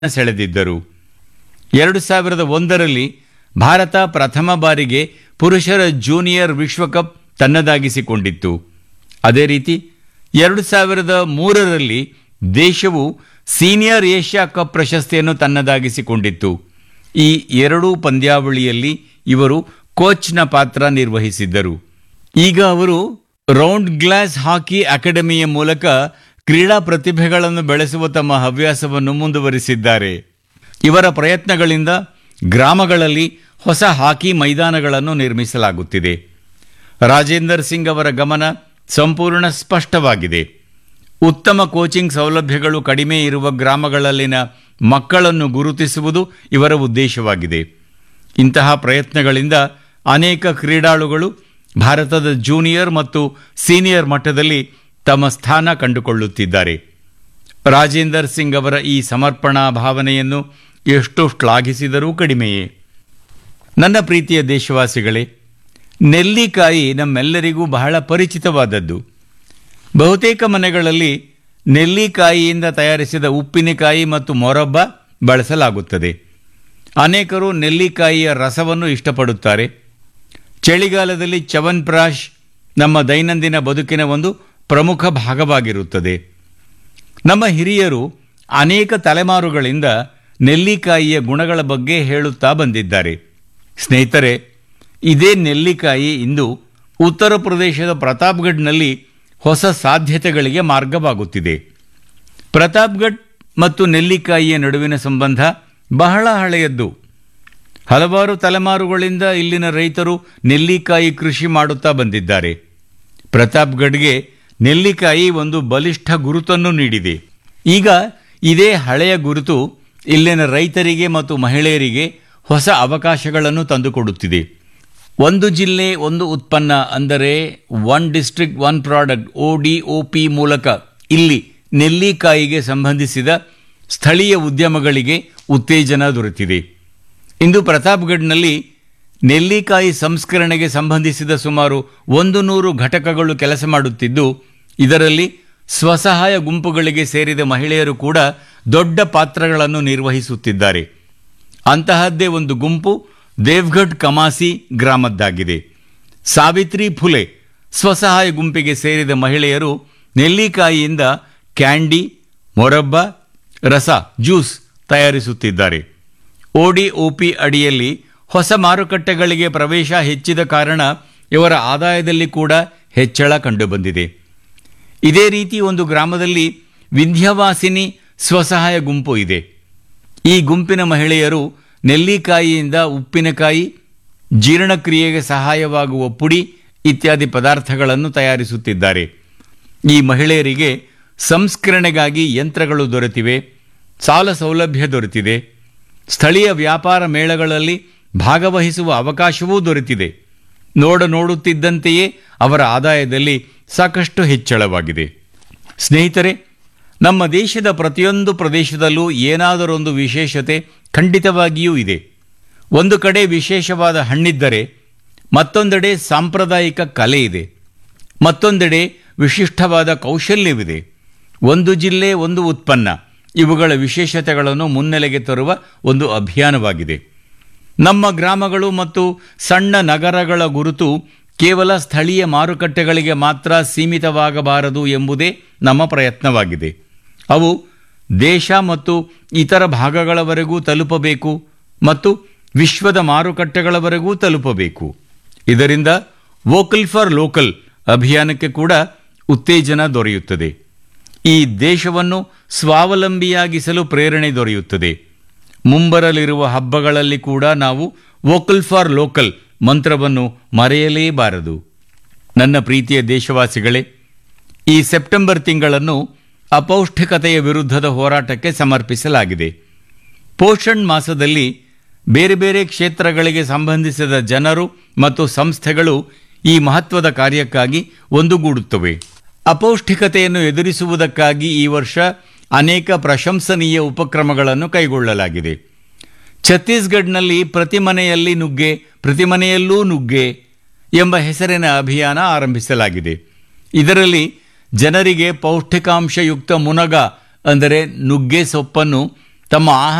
ಸೆಳೆದಿದ್ದರು ಎರಡು ಸಾವಿರದ ಒಂದರಲ್ಲಿ ಭಾರತ ಪ್ರಥಮ ಬಾರಿಗೆ ಪುರುಷರ ಜೂನಿಯರ್ ವಿಶ್ವಕಪ್ ತನ್ನದಾಗಿಸಿಕೊಂಡಿತ್ತು ಅದೇ ರೀತಿ ಎರಡು ಸಾವಿರದ ಮೂರರಲ್ಲಿ ದೇಶವು ಸೀನಿಯರ್ ಏಷ್ಯಾ ಕಪ್ ಪ್ರಶಸ್ತಿಯನ್ನು ತನ್ನದಾಗಿಸಿಕೊಂಡಿತ್ತು ಈ ಎರಡೂ ಪಂದ್ಯಾವಳಿಯಲ್ಲಿ ಇವರು ಕೋಚ್ನ ಪಾತ್ರ ನಿರ್ವಹಿಸಿದ್ದರು ಈಗ ಅವರು ರೌಂಡ್ ಗ್ಲಾಸ್ ಹಾಕಿ ಅಕಾಡೆಮಿಯ ಮೂಲಕ ಕ್ರೀಡಾ ಪ್ರತಿಭೆಗಳನ್ನು ಬೆಳೆಸುವ ತಮ್ಮ ಹವ್ಯಾಸವನ್ನು ಮುಂದುವರಿಸಿದ್ದಾರೆ ಇವರ ಪ್ರಯತ್ನಗಳಿಂದ ಗ್ರಾಮಗಳಲ್ಲಿ ಹೊಸ ಹಾಕಿ ಮೈದಾನಗಳನ್ನು ನಿರ್ಮಿಸಲಾಗುತ್ತಿದೆ ರಾಜೇಂದರ್ ಸಿಂಗ್ ಅವರ ಗಮನ ಸಂಪೂರ್ಣ ಸ್ಪಷ್ಟವಾಗಿದೆ ಉತ್ತಮ ಕೋಚಿಂಗ್ ಸೌಲಭ್ಯಗಳು ಕಡಿಮೆ ಇರುವ ಗ್ರಾಮಗಳಲ್ಲಿನ ಮಕ್ಕಳನ್ನು ಗುರುತಿಸುವುದು ಇವರ ಉದ್ದೇಶವಾಗಿದೆ ಇಂತಹ ಪ್ರಯತ್ನಗಳಿಂದ ಅನೇಕ ಕ್ರೀಡಾಳುಗಳು ಭಾರತದ ಜೂನಿಯರ್ ಮತ್ತು ಸೀನಿಯರ್ ಮಟ್ಟದಲ್ಲಿ ತಮ್ಮ ಸ್ಥಾನ ಕಂಡುಕೊಳ್ಳುತ್ತಿದ್ದಾರೆ ರಾಜೇಂದರ್ ಸಿಂಗ್ ಅವರ ಈ ಸಮರ್ಪಣಾ ಭಾವನೆಯನ್ನು ಎಷ್ಟು ಶ್ಲಾಘಿಸಿದರೂ ಕಡಿಮೆಯೇ ನನ್ನ ಪ್ರೀತಿಯ ದೇಶವಾಸಿಗಳೇ ನೆಲ್ಲಿಕಾಯಿ ನಮ್ಮೆಲ್ಲರಿಗೂ ಬಹಳ ಪರಿಚಿತವಾದದ್ದು ಬಹುತೇಕ ಮನೆಗಳಲ್ಲಿ ನೆಲ್ಲಿಕಾಯಿಯಿಂದ ತಯಾರಿಸಿದ ಉಪ್ಪಿನಕಾಯಿ ಮತ್ತು ಮೊರಬ್ಬ ಬಳಸಲಾಗುತ್ತದೆ ಅನೇಕರು ನೆಲ್ಲಿಕಾಯಿಯ ರಸವನ್ನು ಇಷ್ಟಪಡುತ್ತಾರೆ ಚಳಿಗಾಲದಲ್ಲಿ ಚ್ಯವನ್ಪ್ರಾಶ್ ನಮ್ಮ ದೈನಂದಿನ ಬದುಕಿನ ಒಂದು ಪ್ರಮುಖ ಭಾಗವಾಗಿರುತ್ತದೆ ನಮ್ಮ ಹಿರಿಯರು ಅನೇಕ ತಲೆಮಾರುಗಳಿಂದ ನೆಲ್ಲಿಕಾಯಿಯ ಗುಣಗಳ ಬಗ್ಗೆ ಹೇಳುತ್ತಾ ಬಂದಿದ್ದಾರೆ ಸ್ನೇಹಿತರೆ ಇದೇ ನೆಲ್ಲಿಕಾಯಿ ಇಂದು ಉತ್ತರ ಪ್ರದೇಶದ ಪ್ರತಾಪ್ಗಢ್ನಲ್ಲಿ ಹೊಸ ಸಾಧ್ಯತೆಗಳಿಗೆ ಮಾರ್ಗವಾಗುತ್ತಿದೆ ಪ್ರತಾಪ್ಗಢ್ ಮತ್ತು ನೆಲ್ಲಿಕಾಯಿಯ ನಡುವಿನ ಸಂಬಂಧ ಬಹಳ ಹಳೆಯದ್ದು ಹಲವಾರು ತಲೆಮಾರುಗಳಿಂದ ಇಲ್ಲಿನ ರೈತರು ನೆಲ್ಲಿಕಾಯಿ ಕೃಷಿ ಮಾಡುತ್ತಾ ಬಂದಿದ್ದಾರೆ ಪ್ರತಾಪ್ಗಢ್ಗೆ ನೆಲ್ಲಿಕಾಯಿ ಒಂದು ಬಲಿಷ್ಠ ಗುರುತನ್ನು ನೀಡಿದೆ ಈಗ ಇದೇ ಹಳೆಯ ಗುರುತು ಇಲ್ಲಿನ ರೈತರಿಗೆ ಮತ್ತು ಮಹಿಳೆಯರಿಗೆ ಹೊಸ ಅವಕಾಶಗಳನ್ನು ತಂದುಕೊಡುತ್ತಿದೆ ಒಂದು ಜಿಲ್ಲೆ ಒಂದು ಉತ್ಪನ್ನ ಅಂದರೆ one district one product O D O P ಮೂಲಕ ಇಲ್ಲಿ ನೆಲ್ಲಿಕಾಯಿಗೆ ಸಂಬಂಧಿಸಿದ ಸ್ಥಳೀಯ ಉದ್ಯಮಗಳಿಗೆ ಉತ್ತೇಜನ ದೊರೆತಿದೆ ಇಂದು ಪ್ರತಾಪ್ಗಢ್ನಲ್ಲಿ ನೆಲ್ಲಿಕಾಯಿ ಸಂಸ್ಕರಣೆಗೆ ಸಂಬಂಧಿಸಿದ ಸುಮಾರು ಒಂದು ನೂರು ಘಟಕಗಳು ಕೆಲಸ ಮಾಡುತ್ತಿದ್ದು ಇದರಲ್ಲಿ ಸ್ವಸಹಾಯ ಗುಂಪುಗಳಿಗೆ ಸೇರಿದ ಮಹಿಳೆಯರು ಕೂಡ ದೊಡ್ಡ ಪಾತ್ರಗಳನ್ನು ನಿರ್ವಹಿಸುತ್ತಿದ್ದಾರೆ ಅಂತಹದ್ದೇ ಒಂದು ಗುಂಪು ದೇವ್ಗಢ್ ಕಮಾಸಿ ಗ್ರಾಮದ್ದಾಗಿದೆ ಸಾವಿತ್ರಿ ಫುಲೆ ಸ್ವಸಹಾಯ ಗುಂಪಿಗೆ ಸೇರಿದ ಮಹಿಳೆಯರು ನೆಲ್ಲಿಕಾಯಿಯಿಂದ ಕ್ಯಾಂಡಿ ಮೊರಬ್ಬ ರಸ ಜ್ಯೂಸ್ ತಯಾರಿಸುತ್ತಿದ್ದಾರೆ ಒಡಿಒಪಿ ಅಡಿಯಲ್ಲಿ ಹೊಸ ಮಾರುಕಟ್ಟೆಗಳಿಗೆ ಪ್ರವೇಶ ಹೆಚ್ಚಿದ ಕಾರಣ ಇವರ ಆದಾಯದಲ್ಲಿ ಕೂಡ ಹೆಚ್ಚಳ ಕಂಡುಬಂದಿದೆ ಇದೇ ರೀತಿ ಒಂದು ಗ್ರಾಮದಲ್ಲಿ ವಿಂಧ್ಯವಾಸಿನಿ ಸ್ವಸಹಾಯ ಗುಂಪು ಇದೆ ಈ ಗುಂಪಿನ ಮಹಿಳೆಯರು ನೆಲ್ಲಿಕಾಯಿಯಿಂದ ಉಪ್ಪಿನಕಾಯಿ ಜೀರ್ಣಕ್ರಿಯೆಗೆ ಸಹಾಯವಾಗುವ ಪುಡಿ ಇತ್ಯಾದಿ ಪದಾರ್ಥಗಳನ್ನು ತಯಾರಿಸುತ್ತಿದ್ದಾರೆ ಈ ಮಹಿಳೆಯರಿಗೆ ಸಂಸ್ಕರಣೆಗಾಗಿ ಯಂತ್ರಗಳು ದೊರೆತಿವೆ ಸಾಲ ಸೌಲಭ್ಯ ದೊರೆತಿದೆ ಸ್ಥಳೀಯ ವ್ಯಾಪಾರ ಮೇಳಗಳಲ್ಲಿ ಭಾಗವಹಿಸುವ ಅವಕಾಶವೂ ದೊರೆತಿದೆ ನೋಡ ನೋಡುತ್ತಿದ್ದಂತೆಯೇ ಅವರ ಆದಾಯದಲ್ಲಿ ಸಾಕಷ್ಟು ಹೆಚ್ಚಳವಾಗಿದೆ ಸ್ನೇಹಿತರೆ ನಮ್ಮ ದೇಶದ ಪ್ರತಿಯೊಂದು ಪ್ರದೇಶದಲ್ಲೂ ಏನಾದರೊಂದು ವಿಶೇಷತೆ ಖಂಡಿತವಾಗಿಯೂ ಇದೆ ಒಂದು ಕಡೆ ವಿಶೇಷವಾದ ಹಣ್ಣಿದ್ದರೆ ಮತ್ತೊಂದೆಡೆ ಸಾಂಪ್ರದಾಯಿಕ ಕಲೆ ಇದೆ ಮತ್ತೊಂದೆಡೆ ವಿಶಿಷ್ಟವಾದ ಕೌಶಲ್ಯವಿದೆ ಒಂದು ಜಿಲ್ಲೆ ಒಂದು ಉತ್ಪನ್ನ ಇವುಗಳ ವಿಶೇಷತೆಗಳನ್ನು ಮುನ್ನೆಲೆಗೆ ತರುವ ಒಂದು ಅಭಿಯಾನವಾಗಿದೆ ನಮ್ಮ ಗ್ರಾಮಗಳು ಮತ್ತು ಸಣ್ಣ ನಗರಗಳ ಗುರುತು ಕೇವಲ ಸ್ಥಳೀಯ ಮಾರುಕಟ್ಟೆಗಳಿಗೆ ಮಾತ್ರ ಸೀಮಿತವಾಗಬಾರದು ಎಂಬುದೇ ನಮ್ಮ ಪ್ರಯತ್ನವಾಗಿದೆ ಅವು ದೇಶ ಮತ್ತು ಇತರ ಭಾಗಗಳವರೆಗೂ ತಲುಪಬೇಕು ಮತ್ತು ವಿಶ್ವದ ಮಾರುಕಟ್ಟೆಗಳವರೆಗೂ ತಲುಪಬೇಕು ಇದರಿಂದ ವೋಕಲ್ ಫಾರ್ ಲೋಕಲ್ ಅಭಿಯಾನಕ್ಕೆ ಕೂಡ ಉತ್ತೇಜನ ದೊರೆಯುತ್ತದೆ ಈ ದೇಶವನ್ನು ಸ್ವಾವಲಂಬಿಯಾಗಿಸಲು ಪ್ರೇರಣೆ ದೊರೆಯುತ್ತದೆ ಮುಂಬರಲಿರುವ ಹಬ್ಬಗಳಲ್ಲಿ ಕೂಡ ನಾವು ವೋಕಲ್ ಫಾರ್ ಲೋಕಲ್ ಮಂತ್ರವನ್ನು ಮರೆಯಲೇಬಾರದು ನನ್ನ ಪ್ರೀತಿಯ ದೇಶವಾಸಿಗಳೇ ಈ ಸೆಪ್ಟೆಂಬರ್ ತಿಂಗಳನ್ನು ಅಪೌಷ್ಟಿಕತೆಯ ವಿರುದ್ಧದ ಹೋರಾಟಕ್ಕೆ ಸಮರ್ಪಿಸಲಾಗಿದೆ ಪೋಷಣ್ ಮಾಸದಲ್ಲಿ ಬೇರೆ ಬೇರೆ ಕ್ಷೇತ್ರಗಳಿಗೆ ಸಂಬಂಧಿಸಿದ ಜನರು ಮತ್ತು ಸಂಸ್ಥೆಗಳು ಈ ಮಹತ್ವದ ಕಾರ್ಯಕ್ಕಾಗಿ ಒಂದುಗೂಡುತ್ತವೆ ಅಪೌಷ್ಟಿಕತೆಯನ್ನು ಎದುರಿಸುವುದಕ್ಕಾಗಿ ಈ ವರ್ಷ ಅನೇಕ ಪ್ರಶಂಸನೀಯ ಉಪಕ್ರಮಗಳನ್ನು ಕೈಗೊಳ್ಳಲಾಗಿದೆ ಛತ್ತೀಸ್ಗಢ್ನಲ್ಲಿ ಪ್ರತಿ ಮನೆಯಲ್ಲಿ ನುಗ್ಗೆ ಪ್ರತಿ ಮನೆಯಲ್ಲೂ ನುಗ್ಗೆ ಎಂಬ ಹೆಸರಿನ ಅಭಿಯಾನ ಆರಂಭಿಸಲಾಗಿದೆ ಇದರಲ್ಲಿ ಜನರಿಗೆ ಪೌಷ್ಟಿಕಾಂಶಯುಕ್ತ ಮುನಗ ಅಂದರೆ ನುಗ್ಗೆ ಸೊಪ್ಪನ್ನು ತಮ್ಮ ಆಹಾರ